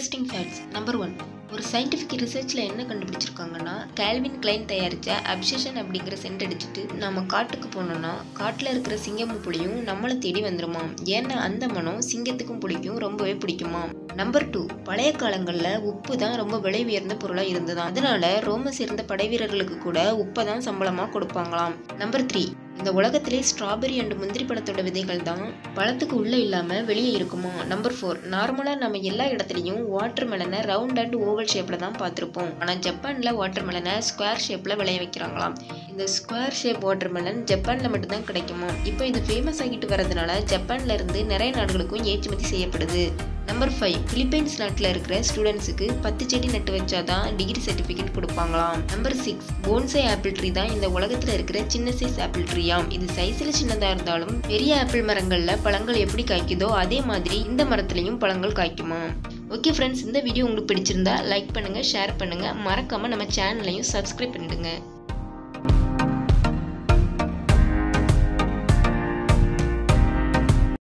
interesting facts number one ஒரு scientific ரிசர்ச்சில் என்ன கண்டுபிடிச்சிருக்காங்கன்னா கேல்வின் கிளைன் தயாரித்த அப்சஷன் அப்படிங்கிற சென்ட் அடிச்சுட்டு நம்ம காட்டுக்கு போனோம்னா காட்டில் இருக்கிற சிங்கமும் புலியும் நம்மளை தேடி வந்துருமாம் ஏன்னா அந்த மனம் சிங்கத்துக்கும் புலிக்கும் ரொம்பவே பிடிக்குமாம் நம்பர் டூ பழைய காலங்களில் உப்பு தான் ரொம்ப விலை உயர்ந்த பொருளாக இருந்ததாம் அதனால ரோம சேர்ந்த படை வீரர்களுக்கு கூட உப்பை தான் சம்பளமாக கொடுப்பாங்களாம் நம்பர் த்ரீ இந்த உலகத்திலே ஸ்ட்ராபெரி அண்ட் முந்திரி பழத்தோட விதைகள் தான் பழத்துக்கு உள்ளே இல்லாமல் வெளியே இருக்குமா நம்பர் ஃபோர் நார்மலாக நம்ம எல்லா இடத்துலையும் வாட்டர் மெலனை ரவுண்ட் அண்ட் ஓவல் ஷேப்பில் தான் பார்த்துருப்போம் ஆனால் ஜப்பானில் வாட்டர் மெலனை ஸ்கொயர் ஷேப்பில் விளைய வைக்கிறாங்களாம் இந்த ஸ்கொயர் ஷேப் வாட்டர் மெலன் ஜப்பானில் மட்டும்தான் கிடைக்குமா இப்போ இது ஃபேமஸ் ஆகிட்டு வரதுனால ஜப்பான்ல இருந்து நிறைய நாடுகளுக்கும் ஏற்றுமதி செய்யப்படுது நம்பர் ஃபைவ் பிலிப்பைன்ஸ் நாட்டில் இருக்கிற ஸ்டூடெண்ட்ஸுக்கு பத்து செடி நட்டு வச்சாதான் டிகிரி சர்டிஃபிகேட் கொடுப்பாங்களாம் number six bonsai apple tree தான் இந்த உலகத்தில் இருக்கிற சின்ன சைஸ் ஆப்பிள் ட்ரீயாம் இது சைஸில் சின்னதாக இருந்தாலும் பெரிய ஆப்பிள் மரங்களில் பழங்கள் எப்படி காய்க்குதோ அதே மாதிரி இந்த மரத்துலையும் பழங்கள் காய்க்குமா ஓகே ஃப்ரெண்ட்ஸ் இந்த வீடியோ உங்களுக்கு பிடிச்சிருந்தா லைக் பண்ணுங்கள் ஷேர் பண்ணுங்கள் மறக்காமல் நம்ம சேனலையும் சப்ஸ்கிரைப் பண்ணிடுங்க